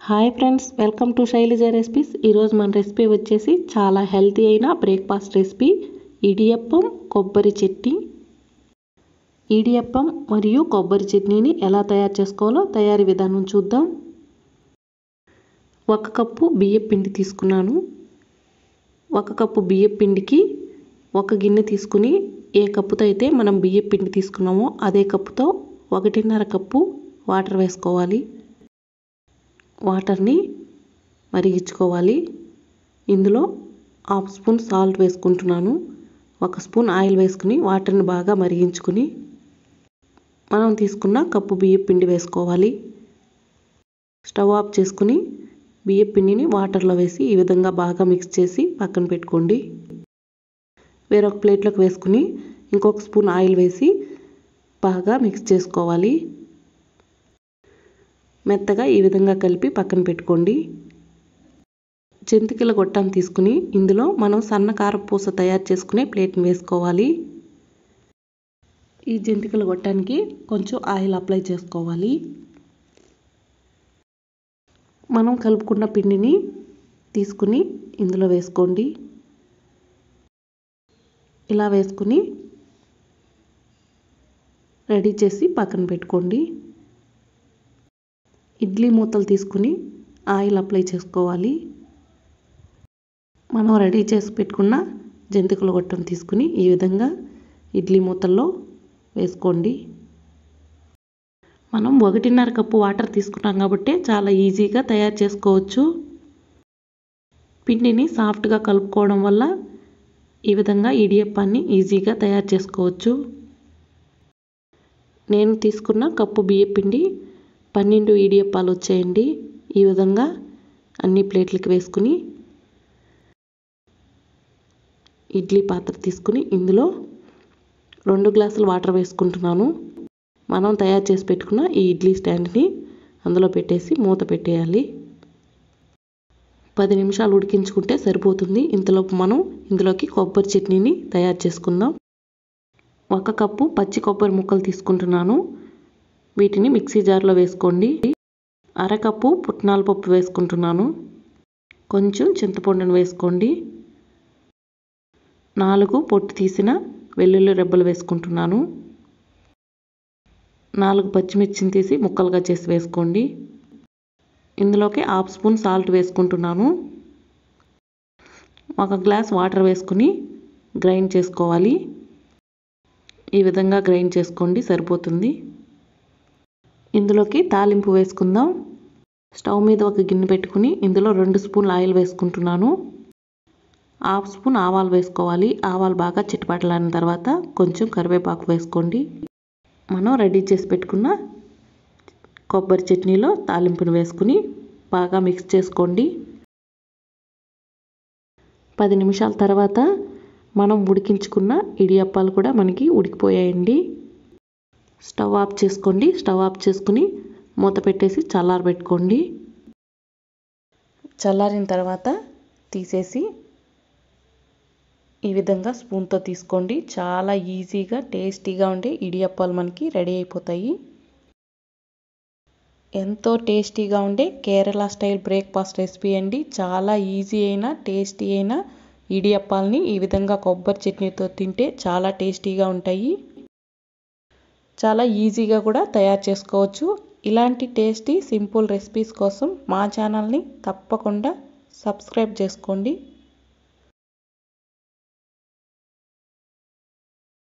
hi friends welcome to Shailaja recipes ఈరోజు మన recipe వచ్చేసి చాలా హెల్తీ అయిన బ్రేక్ఫాస్ట్ రెసిపీ ఇడియప్పం కొబ్బరి చట్నీ ఇడియప్పం మరియు కొబ్బరి చట్నీని ఎలా తయారు చేసుకోవాలో తయారీ విధానం చూద్దాం ఒక కప్పు బియ్యం పిండి తీసుకున్నాను ఒక కప్పు బియ్యం పిండికి ఒక గిన్నె తీసుకుని ఏ కప్పుతో అయితే మనం బియ్యం పిండి తీసుకున్నామో అదే కప్పుతో ఒకటిన్నర కప్పు వాటర్ వేసుకోవాలి వాటర్ని మరిగించుకోవాలి ఇందులో హాఫ్ స్పూన్ సాల్ట్ వేసుకుంటున్నాను ఒక స్పూన్ ఆయిల్ వేసుకుని వాటర్ని బాగా మరిగించుకుని మనం తీసుకున్న కప్పు బియ్యం పిండి వేసుకోవాలి స్టవ్ ఆఫ్ చేసుకుని బియ్యం పిండిని వాటర్లో వేసి ఈ విధంగా బాగా మిక్స్ చేసి పక్కన పెట్టుకోండి వేరొక ప్లేట్లోకి వేసుకుని ఇంకొక స్పూన్ ఆయిల్ వేసి బాగా మిక్స్ చేసుకోవాలి మెత్తగా ఈ విధంగా కలిపి పక్కన పెట్టుకోండి జంతికల గొట్టాన్ని తీసుకుని ఇందులో మనం సన్న కారపూస తయారు చేసుకునే ప్లేట్ని వేసుకోవాలి ఈ జంతికల గొట్టానికి కొంచెం ఆయిల్ అప్లై చేసుకోవాలి మనం కలుపుకున్న పిండిని తీసుకుని ఇందులో వేసుకోండి ఇలా వేసుకుని రెడీ చేసి పక్కన పెట్టుకోండి ఇడ్లీ మూతలు తీసుకుని ఆయిల్ అప్లై చేసుకోవాలి మనం రెడీ చేసి పెట్టుకున్న జంతికల గొట్టం తీసుకుని ఈ విధంగా ఇడ్లీ మూతల్లో వేసుకోండి మనం ఒకటిన్నర కప్పు వాటర్ తీసుకున్నాం కాబట్టి చాలా ఈజీగా తయారు చేసుకోవచ్చు పిండిని సాఫ్ట్గా కలుపుకోవడం వల్ల ఈ విధంగా ఇడియప్పాన్ని ఈజీగా తయారు చేసుకోవచ్చు నేను తీసుకున్న కప్పు బియ్య పిండి పన్నెండు ఇడియప్పాలు వచ్చాయండి ఈ విధంగా అన్ని ప్లేట్లకి వేసుకుని ఇడ్లీ పాత్ర తీసుకుని ఇందులో రెండు గ్లాసులు వాటర్ వేసుకుంటున్నాను మనం తయారు చేసి పెట్టుకున్న ఈ ఇడ్లీ స్టాండ్ని అందులో పెట్టేసి మూత పెట్టేయాలి పది నిమిషాలు ఉడికించుకుంటే సరిపోతుంది ఇంతలోపు మనం ఇందులోకి కొబ్బరి చట్నీని తయారు చేసుకుందాం ఒక కప్పు పచ్చి కొబ్బరి ముక్కలు తీసుకుంటున్నాను వీటిని మిక్సీ జార్లో వేసుకోండి అరకప్పు పుట్నాల పప్పు వేసుకుంటున్నాను కొంచెం చింతపండును వేసుకోండి నాలుగు పొట్టు తీసిన వెల్లుల్లి రెబ్బలు వేసుకుంటున్నాను నాలుగు పచ్చిమిర్చిని తీసి ముక్కలుగా చేసి వేసుకోండి ఇందులోకి హాఫ్ స్పూన్ సాల్ట్ వేసుకుంటున్నాను ఒక గ్లాస్ వాటర్ వేసుకుని గ్రైండ్ చేసుకోవాలి ఈ విధంగా గ్రైండ్ చేసుకోండి సరిపోతుంది ఇందులోకి తాలింపు వేసుకుందాం స్టవ్ మీద ఒక గిన్నె పెట్టుకుని ఇందులో రెండు స్పూన్లు ఆయిల్ వేసుకుంటున్నాను హాఫ్ స్పూన్ ఆవాలు వేసుకోవాలి ఆవాలు బాగా చిటపటలాడిన తర్వాత కొంచెం కరివేపాకు వేసుకోండి మనం రెడీ చేసి పెట్టుకున్న కొబ్బరి చట్నీలో తాలింపును వేసుకుని బాగా మిక్స్ చేసుకోండి పది నిమిషాల తర్వాత మనం ఉడికించుకున్న ఇడియప్పాలు కూడా మనకి ఉడికిపోయాయండి స్టవ్ ఆఫ్ చేసుకోండి స్టవ్ ఆఫ్ చేసుకుని మూత పెట్టేసి చల్లారబెట్టుకోండి చల్లారిన తర్వాత తీసేసి ఈ విధంగా స్పూన్తో తీసుకోండి చాలా ఈజీగా టేస్టీగా ఉండే ఇడియప్పాలు మనకి రెడీ అయిపోతాయి ఎంతో టేస్టీగా ఉండే కేరళ స్టైల్ బ్రేక్ఫాస్ట్ రెసిపీ అండి చాలా ఈజీ అయిన టేస్టీ అయిన ఇడియప్పాలని ఈ విధంగా కొబ్బరి చట్నీతో తింటే చాలా టేస్టీగా ఉంటాయి చాలా ఈజీగా కూడా తయారు చేసుకోవచ్చు ఇలాంటి టేస్టీ సింపుల్ రెసిపీస్ కోసం మా ఛానల్ని తప్పకుండా సబ్స్క్రైబ్ చేసుకోండి